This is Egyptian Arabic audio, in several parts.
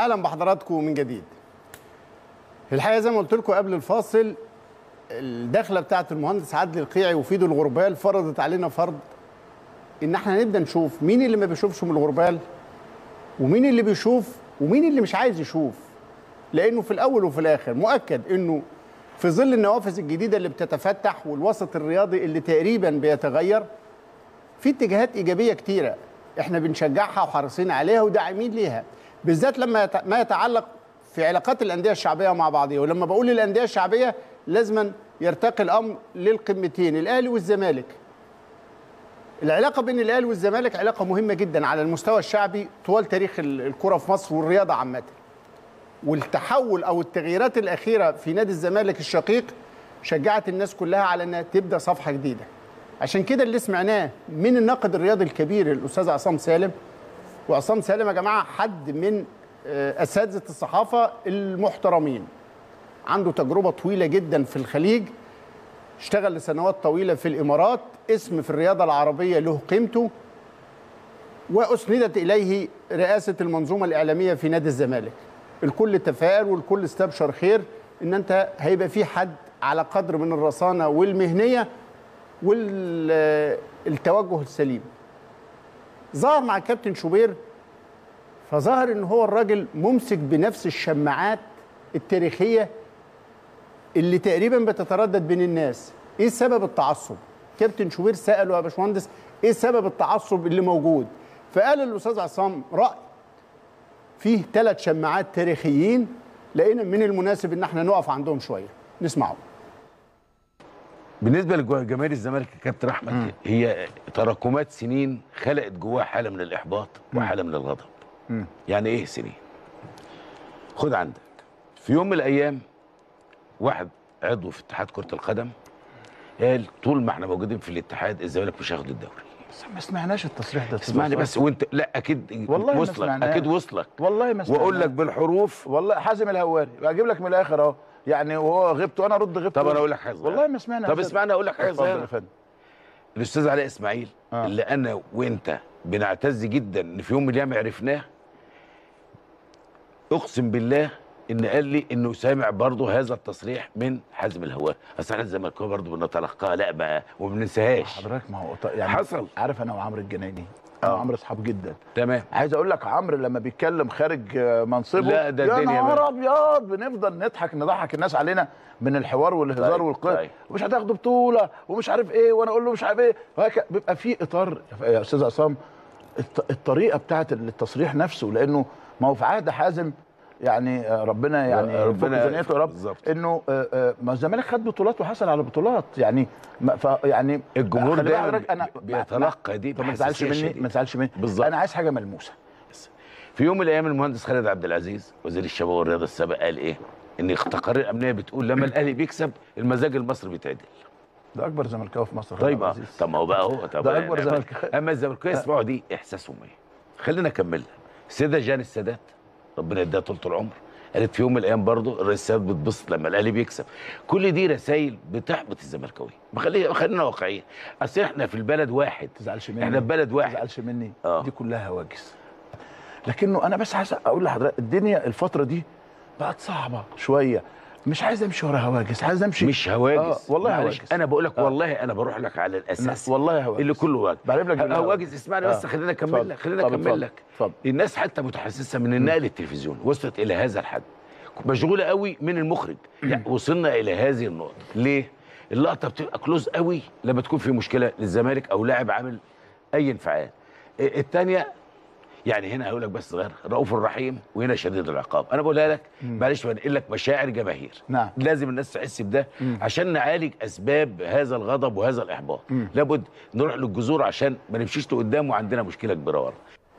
اهلا بحضراتكم من جديد الحقيقه زي ما قلت لكم قبل الفاصل الدخله بتاعه المهندس عادل القيعي وفيدو الغربال فرضت علينا فرض ان احنا نبدا نشوف مين اللي ما بيشوفش من الغربال ومين اللي بيشوف ومين اللي مش عايز يشوف لانه في الاول وفي الاخر مؤكد انه في ظل النوافذ الجديده اللي بتتفتح والوسط الرياضي اللي تقريبا بيتغير في اتجاهات ايجابيه كتيره احنا بنشجعها وحريصين عليها وداعمين ليها بالذات لما يت- ما يتعلق في علاقات الانديه الشعبيه مع بعضها ولما بقول الانديه الشعبيه لازما يرتقي الامر للقمتين الاهلي والزمالك العلاقه بين الاهلي والزمالك علاقه مهمه جدا على المستوى الشعبي طوال تاريخ ال- الكره في مصر والرياضه عامه والتحول او التغييرات الاخيره في نادي الزمالك الشقيق شجعت الناس كلها على انها تبدا صفحه جديده عشان كده اللي سمعناه من الناقد الرياضي الكبير الاستاذ عصام سالم وعصام سالم يا جماعه حد من آه، اساتذه الصحافه المحترمين عنده تجربه طويله جدا في الخليج اشتغل لسنوات طويله في الامارات اسم في الرياضه العربيه له قيمته واسندت اليه رئاسه المنظومه الاعلاميه في نادي الزمالك الكل تفائل والكل استبشر خير ان انت هيبقى في حد على قدر من الرصانه والمهنيه والتوجه السليم ظهر مع كابتن شوبير فظهر ان هو الراجل ممسك بنفس الشماعات التاريخيه اللي تقريبا بتتردد بين الناس ايه سبب التعصب كابتن شوبير ساله يا باشمهندس ايه سبب التعصب اللي موجود فقال الاستاذ عصام راي فيه ثلاث شماعات تاريخيين لقينا من المناسب ان احنا نقف عندهم شويه نسمعهم بالنسبه لجماهير الزمالك يا كابتن احمد هي تراكمات سنين خلقت جواها حاله من الاحباط وحاله من الغضب يعني ايه سنين خد عندك في يوم من الايام واحد عضو في اتحاد كره القدم قال طول ما احنا موجودين في الاتحاد الزمالك مش هياخد الدوري بس ما سمعناش التصريح ده اسمعني بس وانت لا اكيد والله ما وصلك سمعناه. اكيد وصلك والله ما واقول سمعناه. لك بالحروف والله حازم الهواري اجيب لك من الاخر اهو يعني وهو غبت وانا ارد غبت طب انا اقول لك حاجه صغيرة. والله ما سمعنا طب اسمعني اقول لك حاجه اتفضل يا صغيره فندم الاستاذ علاء اسماعيل آه. اللي انا وانت بنعتز جدا ان في يوم من الايام عرفناه اقسم بالله ان قال لي انه سامع برضه هذا التصريح من حازم الهواه اصل احنا الزملكاويه برضه بنتلقاها لا بقى وما بننساهاش حضرتك ما هو ط- يعني حصل. عارف انا وعمرو الجنايني انا آه. وعمرو اصحاب جدا تمام عايز اقول لك عمرو لما بيتكلم خارج آه، منصبه لا، ده يا الدنيا نهار بقى. ابيض بنفضل نضحك نضحك الناس علينا من الحوار والهزار طيب، والقيم طيب. ومش هتاخدوا بطوله ومش عارف ايه وانا اقول له مش عارف ايه وهك- بيبقى في اطار يا استاذ عصام الط- الطريقه بتاعت التصريح نفسه لانه ما هو في عهد حازم يعني آه، ربنا يعني ربنا يفك زنيته يا رب بالظبط. انه آه، آه، ما الزمالك خد بطولات وحصل على بطولات يعني ما ف يعني الجمهور خلي بالك دايما حضرتك انا بيتلقى دي طب ما تزعلش بحساسية مني شديدة. ما تزعلش مني بالظبط. انا عايز حاجه ملموسه في يوم من الايام المهندس خالد عبد العزيز وزير الشباب والرياضه السابق قال ايه؟ ان التقارير الامنيه بتقول لما الاهلي بيكسب المزاج المصري بيتعدل ده اكبر زملكاوي في مصر طيب خالد اه عبد العزيز. طب ما هو بقى هو طب ده أكبر يعني زملكاوي. اما الزملكاويه يسمعوا دي احساسهم ايه خلينا نكملها السيده جان السادات ربنا يديها طول العمر قالت في يوم من الايام برضه الرئيس السادات بتبسط لما الاهلي بيكسب كل دي رسائل بتحبط الزملكاويه خلينا خلينا واقعيين اصل احنا في البلد واحد ما تزعلش مني احنا في بلد ما واحد تزعلش مني آه. دي كلها هواجس لكنه انا بس عايز اقول لحضرتك الدنيا الفتره دي بقت صعبه شويه مش عايز امشي ورا هواجس عايز امشي مش هواجس آه والله معلش، هواجس انا بقول لك آه. والله انا بروح لك على الاساس والله هواجس اللي كله واجب بعرف لك بالله هواجس اسمعني بس آه. خلينا اتفضل. اكمل لك خلينا طب اكمل اتفضل. لك اتفضل. الناس حتى متحسسه من النقل التلفزيوني وصلت الى هذا الحد مشغوله قوي من المخرج يعني وصلنا الى هذه النقطه ليه اللقطه بتبقى كلوز قوي لما تكون في مشكله للزمالك او لاعب عامل اي انفعال إيه الثانيه يعني هنا هقول لك بس صغير رؤوف الرحيم وهنا شديد العقاب انا بقولها لك معلش بنقل لك مشاعر جماهير نعم. لازم الناس تحس بده عشان نعالج اسباب هذا الغضب وهذا الاحباط لابد نروح للجذور عشان ما نمشيش لقدام وعندنا مشكله كبيره ورا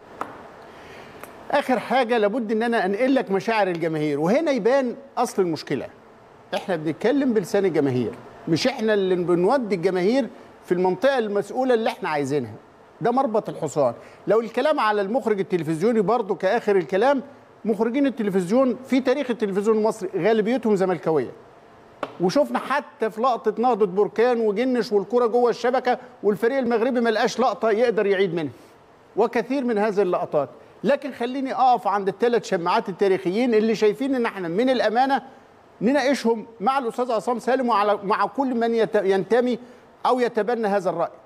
اخر حاجه لابد ان انا انقل لك مشاعر الجماهير وهنا يبان اصل المشكله احنا بنتكلم بلسان الجماهير مش احنا اللي بنودي الجماهير في المنطقه المسؤوله اللي احنا عايزينها ده مربط الحصان لو الكلام على المخرج التلفزيوني برضو كاخر الكلام مخرجين التلفزيون في تاريخ التلفزيون المصري غالبيتهم زملكاويه وشفنا حتى في لقطه نهضه بركان وجنش والكره جوه الشبكه والفريق المغربي ما لقاش لقطه يقدر يعيد منها وكثير من هذه اللقطات لكن خليني اقف عند الثلاث شماعات التاريخيين اللي شايفين ان احنا من الامانه نناقشهم مع الاستاذ عصام سالم وعلى مع كل من يت- ينتمي او يتبنى هذا الراي